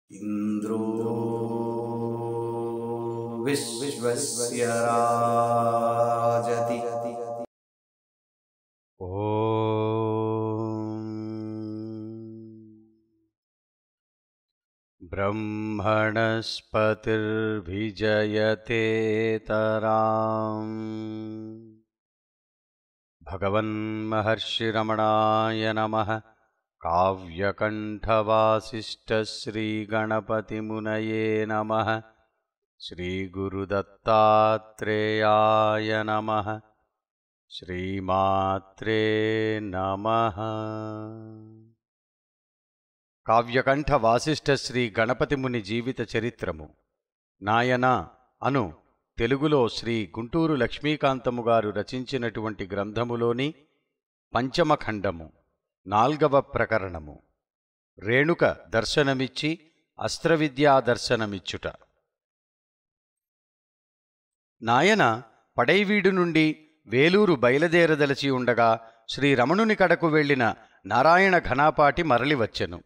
इन्द्रो विश्वस्य राजति ॐ ब्रह्मणस्पतिर्भिजयतेतराम् भगवन्महर्षिरमणाय नमः काव्यकण्ठवासिष्ठश्रीगणपतिमुनये नमः श्रीगुरुदत्तात्रेयाय नमः శ్రీమాత్రే నమ కావ్యకంఠ వాసిష్ఠ శ్రీ గణపతి ముని జీవిత చరిత్రము నాయన అను తెలుగులో శ్రీ గుంటూరు లక్ష్మీకాంతము గారు రచించినటువంటి గ్రంథములోని పంచమ ఖండము నాల్గవ ప్రకరణము రేణుక దర్శనమిచ్చి అస్త్రవిద్యా దర్శనమిచ్చుట నాయన పడైవీడు నుండి వేలూరు బయలుదేరదలచి ఉండగా శ్రీ రమణుని కడకు వెళ్ళిన నారాయణ ఘనాపాటి మరలివచ్చెను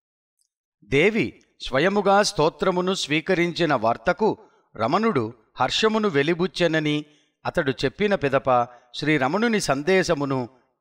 దేవి స్వయముగా స్తోత్రమును స్వీకరించిన వార్తకు రమణుడు హర్షమును వెలిబుచ్చెనని అతడు చెప్పిన పిదప శ్రీ రమణుని సందేశమును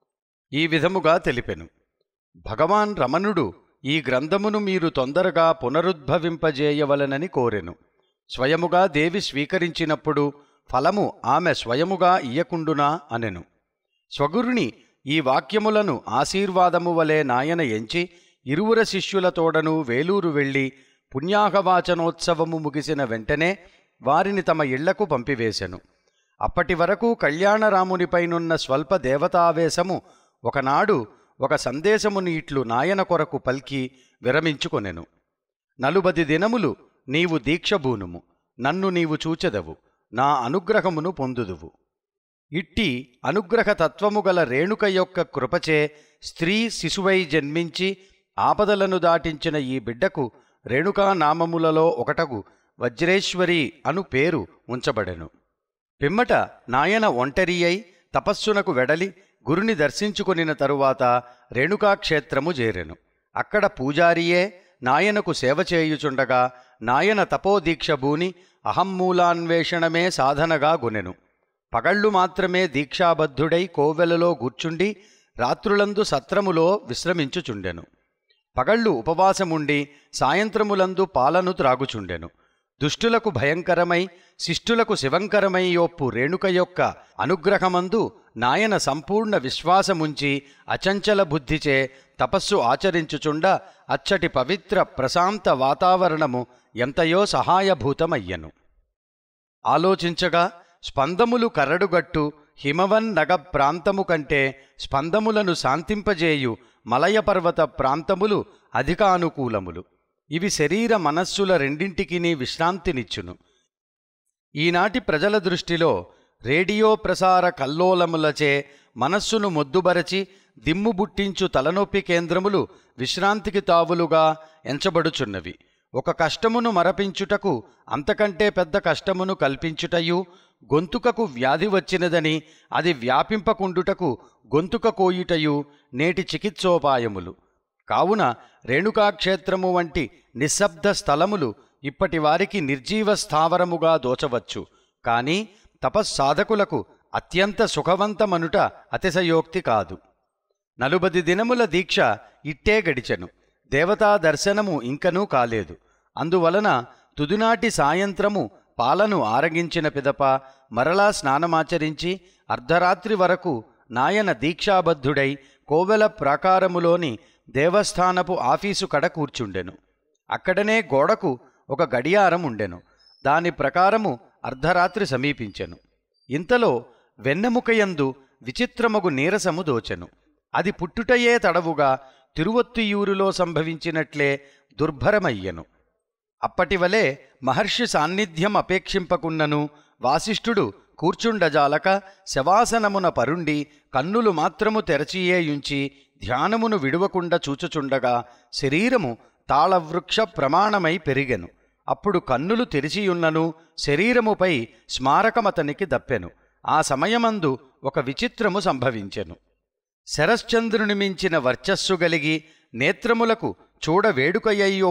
ఈ విధముగా తెలిపెను భగవాన్ రమణుడు ఈ గ్రంథమును మీరు తొందరగా పునరుద్భవింపజేయవలనని కోరెను స్వయముగా దేవి స్వీకరించినప్పుడు ఫలము ఆమె స్వయముగా ఇయ్యకుండునా అనెను స్వగురుని ఈ వాక్యములను ఆశీర్వాదము వలె నాయన ఎంచి ఇరువుర శిష్యులతోడను వేలూరు వెళ్ళి పుణ్యాహవాచనోత్సవము ముగిసిన వెంటనే వారిని తమ ఇళ్లకు పంపివేశెను అప్పటి వరకు కళ్యాణరామునిపైనున్న స్వల్ప దేవతావేశము ఒకనాడు ఒక సందేశమును ఇట్లు నాయన కొరకు పల్కి విరమించుకొనెను నలుబది దినములు నీవు దీక్షభూనుము నన్ను నీవు చూచెదవు నా అనుగ్రహమును పొందుదువు ఇట్టి అనుగ్రహ తత్వము గల రేణుక యొక్క కృపచే స్త్రీ శిశువై జన్మించి ఆపదలను దాటించిన ఈ బిడ్డకు రేణుకా నామములలో ఒకటగు వజ్రేశ్వరి అను పేరు ఉంచబడెను పిమ్మట నాయన ఒంటరి అయి తపస్సునకు వెడలి గురుని దర్శించుకొనిన తరువాత రేణుకాక్షేత్రము చేరెను అక్కడ పూజారియే నాయనకు సేవ చేయుచుండగా నాయన తపోదీక్ష భూని అహమ్మూలాన్వేషణమే సాధనగా గునెను పగళ్ళు మాత్రమే దీక్షాబద్ధుడై కోవెలలో కూర్చుండి రాత్రులందు సత్రములో విశ్రమించుచుండెను పగళ్ళు ఉపవాసముండి సాయంత్రములందు పాలను త్రాగుచుండెను దుష్టులకు భయంకరమై శిష్టులకు శివంకరమై యొప్పు రేణుక యొక్క అనుగ్రహమందు నాయన సంపూర్ణ విశ్వాసముంచి అచంచల బుద్ధిచే తపస్సు ఆచరించుచుండ అచ్చటి పవిత్ర ప్రశాంత వాతావరణము ఎంతయో సహాయభూతమయ్యను ఆలోచించగా స్పందములు కరడుగట్టు హిమవన్ నగ ప్రాంతము కంటే స్పందములను శాంతింపజేయు మలయపర్వత ప్రాంతములు అధికానుకూలములు ఇవి శరీర మనస్సుల రెండింటికిని విశ్రాంతినిచ్చును ఈనాటి ప్రజల దృష్టిలో రేడియో ప్రసార కల్లోలములచే మనస్సును మొద్దుబరచి దిమ్ము బుట్టించు తలనొప్పి కేంద్రములు విశ్రాంతికి తావులుగా ఎంచబడుచున్నవి ఒక కష్టమును మరపించుటకు అంతకంటే పెద్ద కష్టమును కల్పించుటయు గొంతుకకు వ్యాధి వచ్చినదని అది వ్యాపింపకుండుటకు గొంతుక కోయుటయు నేటి చికిత్సోపాయములు కావున రేణుకాక్షేత్రము వంటి నిశ్శబ్ద స్థలములు ఇప్పటి వారికి నిర్జీవ స్థావరముగా దోచవచ్చు కానీ తపస్సాధకులకు అత్యంత సుఖవంతమనుట అతిశయోక్తి కాదు నలుబది దినముల దీక్ష ఇట్టే గడిచెను దేవతా దర్శనము ఇంకనూ కాలేదు అందువలన తుదినాటి సాయంత్రము పాలను ఆరగించిన పిదప మరలా స్నానమాచరించి అర్ధరాత్రి వరకు నాయన దీక్షాబద్ధుడై కోవెల ప్రాకారములోని దేవస్థానపు ఆఫీసు కడ కూర్చుండెను అక్కడనే గోడకు ఒక గడియారం ఉండెను దాని ప్రకారము అర్ధరాత్రి సమీపించెను ఇంతలో వెన్నెముకయందు విచిత్రమగు నీరసము దోచెను అది పుట్టుటయే తడవుగా తిరువత్తియూరులో సంభవించినట్లే దుర్భరమయ్యెను అప్పటివలే మహర్షి సాన్నిధ్యం అపేక్షింపకున్నను వాసిష్ఠుడు కూర్చుండజాలక శవాసనమున పరుండి కన్నులు మాత్రము తెరచియేయుంచి ధ్యానమును విడువకుండా చూచుచుండగా శరీరము తాళవృక్ష ప్రమాణమై పెరిగెను అప్పుడు కన్నులు తెరిచియున్నను శరీరముపై స్మారకమతనికి దప్పెను ఆ సమయమందు ఒక విచిత్రము సంభవించెను శరశ్చంద్రుని మించిన వర్చస్సు గలిగి నేత్రములకు చూడ వేడుకయ్యొప్పు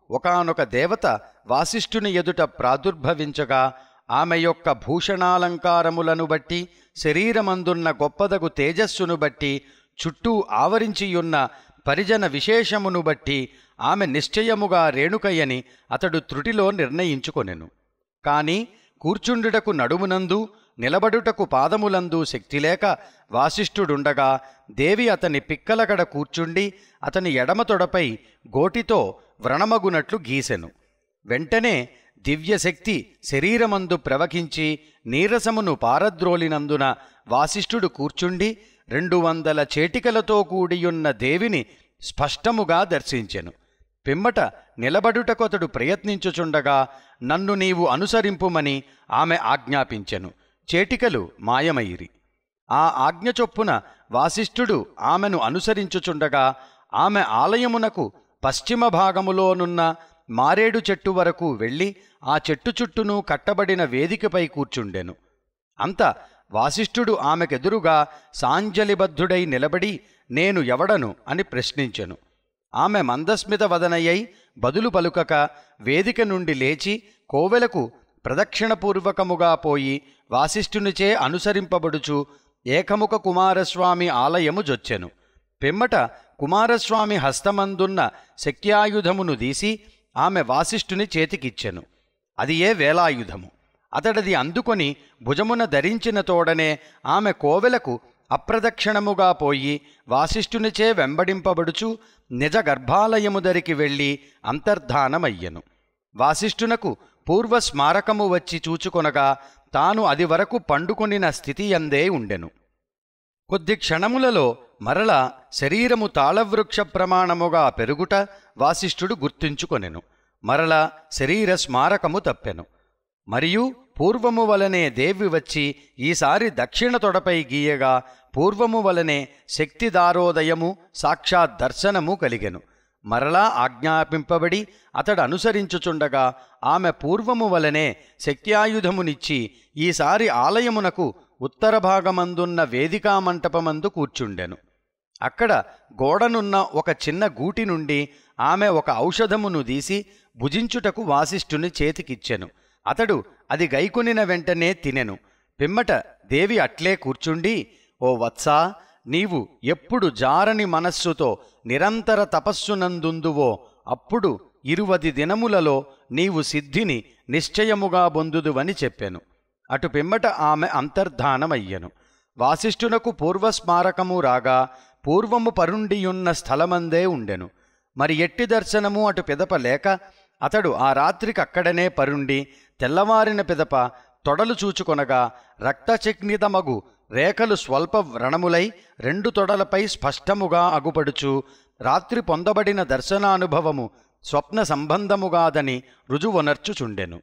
ఒకానొక దేవత వాసిష్ఠుని ఎదుట ప్రాదుర్భవించగా ఆమె యొక్క భూషణాలంకారములను బట్టి శరీరమందున్న గొప్పదగు తేజస్సును బట్టి చుట్టూ ఆవరించియున్న పరిజన విశేషమును బట్టి ఆమె నిశ్చయముగా రేణుకయ్యని అతడు త్రుటిలో నిర్ణయించుకొనెను కాని కూర్చుండుటకు నడుమునందు నిలబడుటకు పాదములందు శక్తిలేక వాసిష్ఠుడుండగా దేవి అతని పిక్కలగడ కూర్చుండి అతని ఎడమ తొడపై గోటితో వ్రణమగునట్లు గీసెను వెంటనే దివ్యశక్తి శరీరమందు ప్రవకించి నీరసమును పారద్రోలినందున వాసిష్ఠుడు కూర్చుండి రెండు వందల చేటికలతో కూడియున్న దేవిని స్పష్టముగా దర్శించెను పిమ్మట నిలబడుటకొతడు ప్రయత్నించుచుండగా నన్ను నీవు అనుసరింపుమని ఆమె ఆజ్ఞాపించెను చేటికలు మాయమయిరి ఆ ఆజ్ఞ చొప్పున వాసిష్ఠుడు ఆమెను అనుసరించుచుండగా ఆమె ఆలయమునకు పశ్చిమ భాగములోనున్న మారేడు చెట్టు వరకు వెళ్ళి ఆ చెట్టు చుట్టూను కట్టబడిన వేదికపై కూర్చుండెను అంత వాసిష్ఠుడు ఆమెకెదురుగా సాంజలిబద్ధుడై నిలబడి నేను ఎవడను అని ప్రశ్నించెను ఆమె మందస్మిత వదనయ్యై బదులు పలుకక వేదిక నుండి లేచి కోవెలకు ప్రదక్షిణపూర్వకముగా పోయి వాసిష్ఠునిచే అనుసరింపబడుచు ఏకముఖ కుమారస్వామి ఆలయము జొచ్చెను పిమ్మట కుమారస్వామి హస్తమందున్న శక్యాయుధమును దీసి ఆమె వాసిష్ఠుని చేతికిచ్చెను అది ఏ వేలాయుధము అతడది అందుకొని భుజమున ధరించిన తోడనే ఆమె కోవెలకు అప్రదక్షిణముగా పోయి వాసిష్ఠునిచే వెంబడింపబడుచు నిజ గర్భాలయము దరికి వెళ్ళి అంతర్ధానమయ్యెను వాసిష్ఠునకు పూర్వ స్మారకము వచ్చి చూచుకొనగా తాను అది వరకు పండుకొనిన స్థితి అందే ఉండెను కొద్ది క్షణములలో మరల శరీరము తాళవృక్ష ప్రమాణముగా పెరుగుట వాసిష్ఠుడు గుర్తించుకొనెను మరల శరీర స్మారకము తప్పెను మరియు పూర్వము వలనే దేవి వచ్చి ఈసారి దక్షిణ తొడపై గీయగా పూర్వము వలనే శక్తిదారోదయము సాక్షాత్ దర్శనము కలిగెను మరలా ఆజ్ఞాపింపబడి అతడు అనుసరించుచుండగా ఆమె పూర్వము వలనే శక్త్యాయుధమునిచ్చి ఈసారి ఆలయమునకు ఉత్తర భాగమందున్న వేదికా మంటపమందు కూర్చుండెను అక్కడ గోడనున్న ఒక చిన్న గూటి నుండి ఆమె ఒక ఔషధమును తీసి భుజించుటకు వాసిష్ఠుని చేతికిచ్చెను అతడు అది గైకొనిన వెంటనే తినెను పిమ్మట దేవి అట్లే కూర్చుండి ఓ వత్సా నీవు ఎప్పుడు జారని మనస్సుతో నిరంతర తపస్సునందుందువో అప్పుడు ఇరువది దినములలో నీవు సిద్ధిని నిశ్చయముగా బొందుదువని చెప్పెను అటు పిమ్మట ఆమె అంతర్ధానమయ్యెను వాసిష్ఠునకు పూర్వస్మారకము రాగా పూర్వము పరుండియున్న స్థలమందే ఉండెను మరి ఎట్టి దర్శనము అటు పిదప లేక అతడు ఆ రాత్రికి అక్కడనే పరుండి తెల్లవారిన పిదప తొడలు చూచుకొనగా రక్తచక్నితమగు రేఖలు స్వల్ప వ్రణములై రెండు తొడలపై స్పష్టముగా అగుపడుచు రాత్రి పొందబడిన దర్శనానుభవము స్వప్న సంబంధముగాదని రుజువొనర్చుచుండెను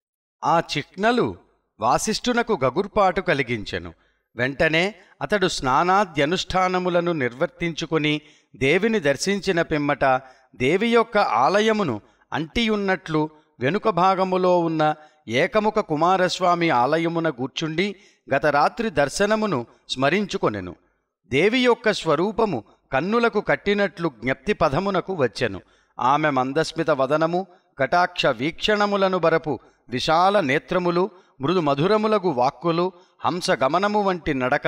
ఆ చిహ్నలు వాసిష్ఠునకు గగుర్పాటు కలిగించెను వెంటనే అతడు స్నానాద్యనుష్ఠానములను నిర్వర్తించుకుని దేవిని దర్శించిన పిమ్మట దేవి యొక్క ఆలయమును అంటియున్నట్లు వెనుక భాగములో ఉన్న ఏకముఖ కుమారస్వామి ఆలయమున కూర్చుండి గత రాత్రి దర్శనమును స్మరించుకొనెను దేవి యొక్క స్వరూపము కన్నులకు కట్టినట్లు జ్ఞప్తి పదమునకు వచ్చెను ఆమె మందస్మిత వదనము కటాక్ష వీక్షణములను బరపు విశాల నేత్రములు మృదు మధురములగు వాక్కులు హంస గమనము వంటి నడక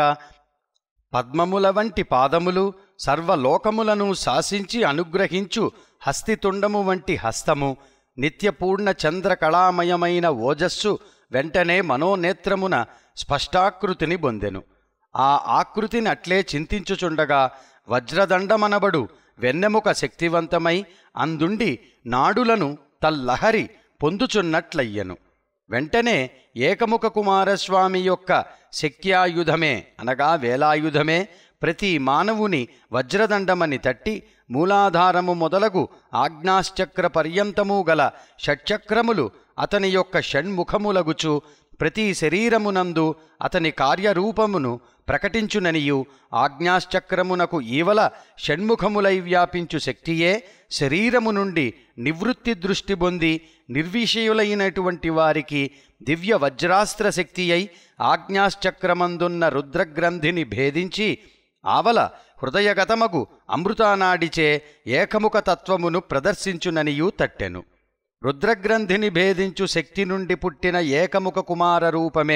పద్మముల వంటి పాదములు సర్వలోకములను శాసించి అనుగ్రహించు హస్తితుండము వంటి హస్తము నిత్యపూర్ణ చంద్రకళామయమైన ఓజస్సు వెంటనే మనోనేత్రమున స్పష్టాకృతిని పొందెను ఆ ఆకృతిని అట్లే చింతించుచుండగా వజ్రదండమనబడు వెన్నెముక శక్తివంతమై అందుండి నాడులను తల్లహరి పొందుచున్నట్లయ్యెను వెంటనే ఏకముఖ కుమారస్వామి యొక్క శక్త్యాయుధమే అనగా వేలాయుధమే ప్రతి మానవుని వజ్రదండమని తట్టి మూలాధారము మొదలగు ఆజ్ఞాశ్చక్ర పర్యంతము గల షట్చక్రములు అతని యొక్క షణ్ముఖములగుచు ప్రతి శరీరమునందు అతని కార్యరూపమును ప్రకటించుననియు ఆజ్ఞాశ్చక్రమునకు ఈవల షణ్ముఖములై వ్యాపించు శక్తియే శరీరము నుండి నివృత్తి దృష్టి పొంది నిర్విషయులైనటువంటి వారికి దివ్య వజ్రాస్త్ర శక్తి అయి ఆజ్ఞాశ్చక్రమందున్న రుద్రగ్రంథిని భేదించి ఆవల హృదయగతమగు అమృతానాడిచే ఏకముఖ తత్వమును ప్రదర్శించుననియూ తట్టెను రుద్రగ్రంథిని భేదించు శక్తి నుండి పుట్టిన ఏకముఖ కుమార రూపమే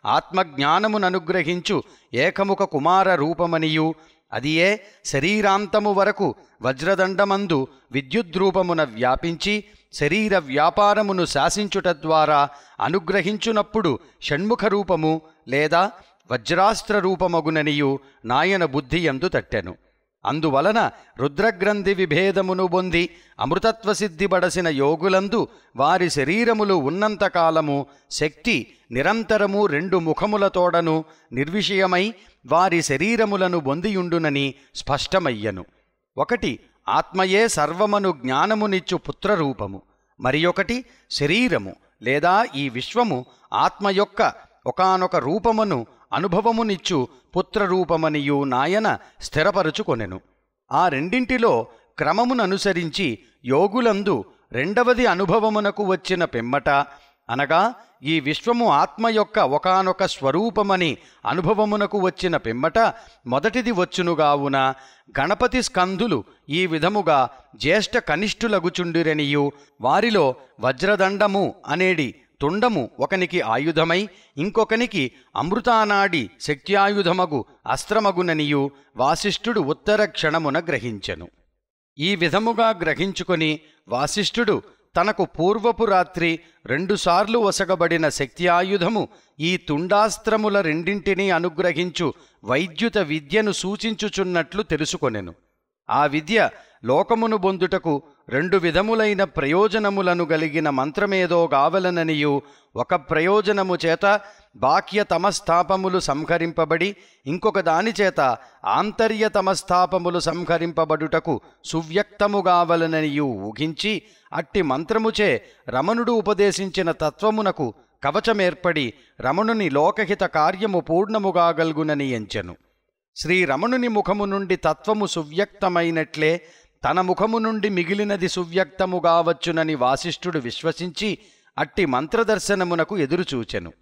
ఆత్మజ్ఞానముననుగ్రహించు ఏకముఖ కుమార రూపమనియు అదియే శరీరాంతము వరకు వజ్రదండమందు విద్యుద్రూపమున వ్యాపించి శరీర వ్యాపారమును శాసించుట ద్వారా అనుగ్రహించునప్పుడు షణ్ముఖ రూపము లేదా వజ్రాస్త్ర రూపమగుననియు నాయన బుద్ధి ఎందు తట్టెను అందువలన రుద్రగ్రంథి విభేదమును పొంది అమృతత్వ సిద్ధిబడసిన యోగులందు వారి శరీరములు ఉన్నంతకాలము శక్తి నిరంతరము రెండు ముఖములతోడను నిర్విషయమై వారి శరీరములను బొందియుండునని స్పష్టమయ్యను ఒకటి ఆత్మయే సర్వమను జ్ఞానమునిచ్చు పుత్రరూపము మరి ఒకటి శరీరము లేదా ఈ విశ్వము ఆత్మ యొక్క ఒకనొక రూపమును అనుభవమునిచ్చు పుత్రరూపమనియు నాయన స్థిరపరుచుకొనెను ఆ రెండింటిలో క్రమముననుసరించి యోగులందు రెండవది అనుభవమునకు వచ్చిన పిమ్మట అనగా ఈ విశ్వము ఆత్మ యొక్క ఒకనొక స్వరూపమని అనుభవమునకు వచ్చిన పిమ్మట మొదటిది వచ్చునుగావున గణపతి స్కంధులు ఈ విధముగా జ్యేష్ఠ కనిష్ఠులగుచుండిరనియు వారిలో వజ్రదండము అనేడి తుండము ఒకనికి ఆయుధమై ఇంకొకనికి అమృతానాడి శక్త్యాయుధమగు అస్త్రమగుననియు వాసిష్ఠుడు ఉత్తర క్షణమున గ్రహించెను ఈ విధముగా గ్రహించుకొని వాసిష్ఠుడు తనకు పూర్వపు రాత్రి రెండుసార్లు వసగబడిన శక్త్యాయుధము ఈ తుండాస్త్రముల రెండింటినీ అనుగ్రహించు వైద్యుత విద్యను సూచించుచున్నట్లు తెలుసుకొనెను ఆ విద్య లోకమును బొందుటకు రెండు విధములైన ప్రయోజనములను గలిగిన మంత్రమేదో గావలననియు ఒక ప్రయోజనము చేత బాహ్య తమస్తాపములు సంహరింపబడి ఇంకొక దాని చేత ఆంతర్య తమస్తాపములు సంహరింపబడుటకు సువ్యక్తముగావలననియు ఊహించి అట్టి మంత్రముచే రమణుడు ఉపదేశించిన తత్వమునకు కవచమేర్పడి రమణుని లోకహిత కార్యము పూర్ణముగాగల్గునని ఎంచెను శ్రీరమణుని ముఖము నుండి తత్వము సువ్యక్తమైనట్లే తన ముఖము నుండి మిగిలినది సువ్యక్తముగావచ్చునని వాసిష్ఠుడు విశ్వసించి అట్టి మంత్రదర్శనమునకు ఎదురుచూచెను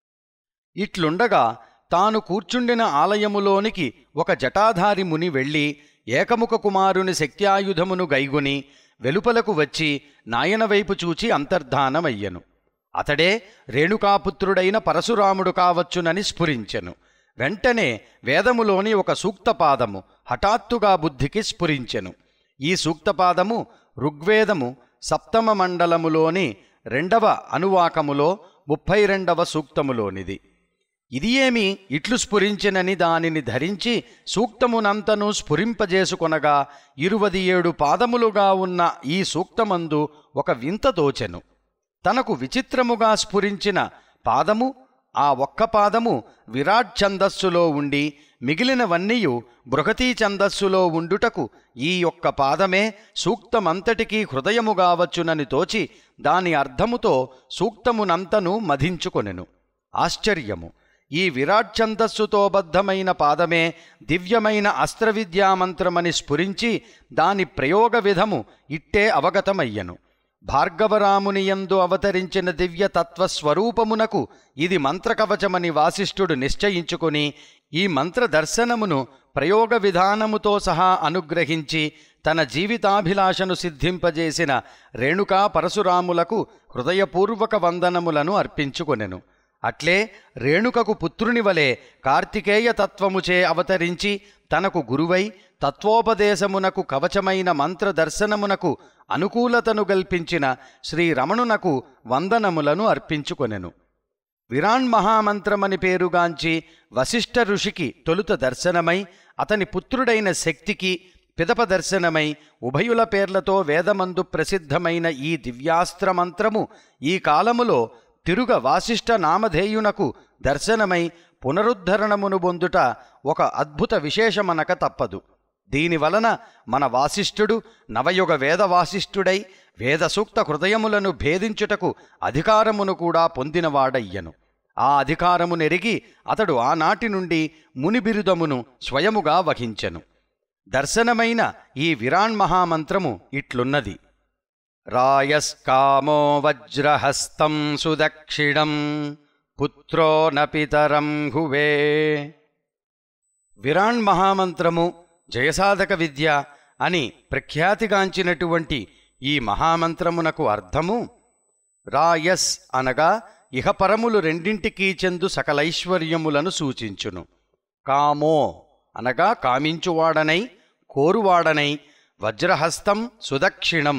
ఇట్లుండగా తాను కూర్చుండిన ఆలయములోనికి ఒక జటాధారి ముని వెళ్ళి ఏకముఖ కుమారుని శక్త్యాయుధమును గైగుని వెలుపలకు వచ్చి నాయన వైపు చూచి అంతర్ధానమయ్యను అతడే రేణుకాపుత్రుడైన పరశురాముడు కావచ్చునని స్ఫురించెను వెంటనే వేదములోని ఒక సూక్తపాదము హఠాత్తుగా బుద్ధికి స్ఫురించెను ఈ సూక్తపాదము ఋగ్వేదము సప్తమ మండలములోని రెండవ అనువాకములో ముప్పై రెండవ సూక్తములోనిది ఇది ఏమి ఇట్లు స్ఫురించినని దానిని ధరించి సూక్తమునంతను స్ఫురింపజేసుకొనగా ఇరువది ఏడు పాదములుగా ఉన్న ఈ సూక్తమందు ఒక వింత తోచెను తనకు విచిత్రముగా స్ఫురించిన పాదము ఆ ఒక్క పాదము విరాట్ ఛందస్సులో ఉండి మిగిలినవన్నీయు బృహతీ ఛందస్సులో ఉండుటకు ఈ యొక్క పాదమే సూక్తమంతటికీ హృదయముగావచ్చునని తోచి దాని అర్థముతో సూక్తమునంతను మధించుకొనెను ఆశ్చర్యము ఈ విరాట్ ఛందస్సుతో బద్ధమైన పాదమే దివ్యమైన అస్త్రవిద్యామంత్రమని స్ఫురించి దాని ప్రయోగ విధము ఇట్టే అవగతమయ్యను భార్గవరామునియందు అవతరించిన దివ్య తత్వస్వరూపమునకు ఇది మంత్రకవచమని వాసిష్ఠుడు నిశ్చయించుకొని ఈ మంత్ర దర్శనమును ప్రయోగ విధానముతో సహా అనుగ్రహించి తన జీవితాభిలాషను సిద్ధింపజేసిన రేణుకా పరశురాములకు హృదయపూర్వక వందనములను అర్పించుకొనెను అట్లే రేణుకకు పుత్రుని వలె కార్తికేయ తత్వముచే అవతరించి తనకు గురువై తత్వోపదేశమునకు కవచమైన మంత్ర దర్శనమునకు అనుకూలతను గల్పించిన శ్రీరమణునకు వందనములను అర్పించుకొనెను విరాణ్ మహామంత్రమని పేరుగాంచి వశిష్ఠ ఋషికి తొలుత దర్శనమై అతని పుత్రుడైన శక్తికి పిదప దర్శనమై ఉభయుల పేర్లతో వేదమందు ప్రసిద్ధమైన ఈ దివ్యాస్త్రమంత్రము ఈ కాలములో తిరుగ వాసిష్ఠ నామధేయునకు దర్శనమై పునరుద్ధరణమును పొందుట ఒక అద్భుత విశేషమనక తప్పదు దీనివలన మన వాసిష్ఠుడు నవయుగ వేద వాసిష్ఠుడై వేద సూక్త హృదయములను భేదించుటకు అధికారమును కూడా పొందినవాడయ్యను ఆ అధికారమునెరిగి అతడు ఆనాటి నుండి మునిబిరుదమును స్వయముగా వహించెను దర్శనమైన ఈ విరాణ్ మహామంత్రము ఇట్లున్నది రాయస్కామో వజ్రహస్తం సుదక్షిణం పుత్రో న పితరం హువే విరాణ్ మహామంత్రము జయసాధక విద్య అని ప్రఖ్యాతిగాంచినటువంటి ఈ మహామంత్రమునకు అర్థము రాయస్ అనగా ఇహపరములు రెండింటికీ చెందు సకలైశ్వర్యములను సూచించును కామో అనగా కామించువాడనై కోరువాడనై వజ్రహస్తం సుదక్షిణం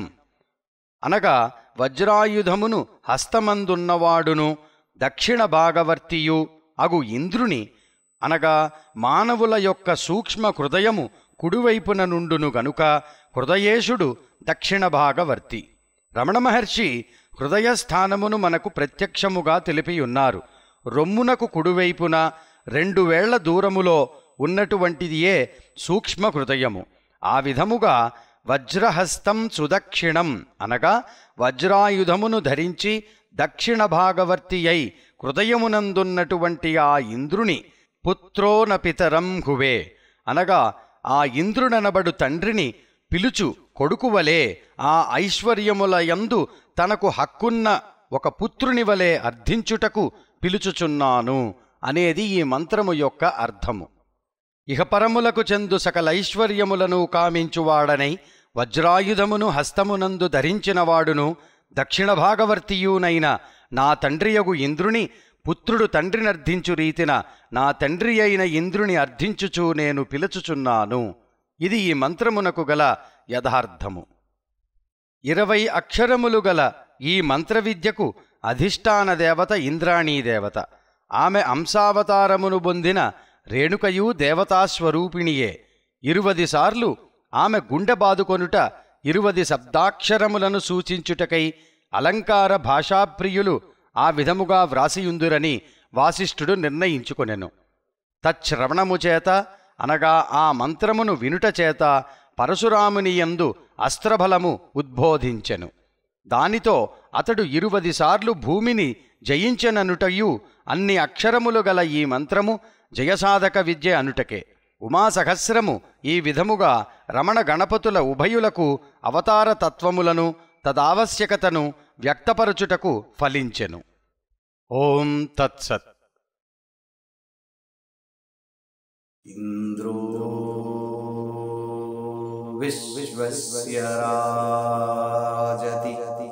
అనగా వజ్రాయుధమును హస్తమందున్నవాడును దక్షిణ భాగవర్తియు అగు ఇంద్రుని అనగా మానవుల యొక్క సూక్ష్మ హృదయము కుడివైపున నుండును గనుక హృదయేశుడు దక్షిణ భాగవర్తి రమణ మహర్షి హృదయస్థానమును మనకు ప్రత్యక్షముగా తెలిపియున్నారు రొమ్మునకు కుడివైపున రెండు వేళ్ల దూరములో ఉన్నటువంటిదియే సూక్ష్మ హృదయము ఆ విధముగా వజ్రహస్తం సుదక్షిణం అనగా వజ్రాయుధమును ధరించి దక్షిణ భాగవర్తి అయి హృదయమునందున్నటువంటి ఆ ఇంద్రుని పుత్రోన పితరం హువే అనగా ఆ ఇంద్రుడనబడు తండ్రిని పిలుచు కొడుకువలే ఆ ఐశ్వర్యముల యందు తనకు హక్కున్న ఒక పుత్రుని వలె అర్థించుటకు పిలుచుచున్నాను అనేది ఈ మంత్రము యొక్క అర్థము ఇహపరములకు చెందు సకలైశ్వర్యములను కామించువాడనై వజ్రాయుధమును హస్తమునందు ధరించినవాడును దక్షిణ భాగవర్తియునైన నా తండ్రియగు ఇంద్రుని పుత్రుడు తండ్రినర్థించు రీతిన నా తండ్రి అయిన ఇంద్రుని అర్థించుచూ నేను పిలుచుచున్నాను ఇది ఈ మంత్రమునకు గల యథార్థము ఇరవై అక్షరములు గల ఈ మంత్రవిద్యకు అధిష్టాన దేవత ఇంద్రాణీ దేవత ఆమె అంశావతారమును పొందిన రేణుకయు దేవతాస్వరూపిణియే ఇరువది సార్లు ఆమె గుండె బాదుకొనుట ఇరువది శబ్దాక్షరములను సూచించుటకై అలంకార భాషాప్రియులు ఆ విధముగా వ్రాసియుందురని వాసిష్ఠుడు నిర్ణయించుకొనెను తచ్శ్రవణము చేత అనగా ఆ మంత్రమును వినుట చేత పరశురాముని యందు అస్త్రబలము ఉద్బోధించెను దానితో అతడు ఇరువది సార్లు భూమిని జయించెననుటయు అన్ని అక్షరములు గల ఈ మంత్రము జయసాధక విద్య అనుటకే ఉమాసహస్రము ఈ విధముగా రమణ గణపతుల ఉభయులకు అవతార తత్వములను తదావశ్యకతను వ్యక్తపరచుటకు ఫలించెను ఓం తత్సత్ इन्द्रो विश्वस्य राजति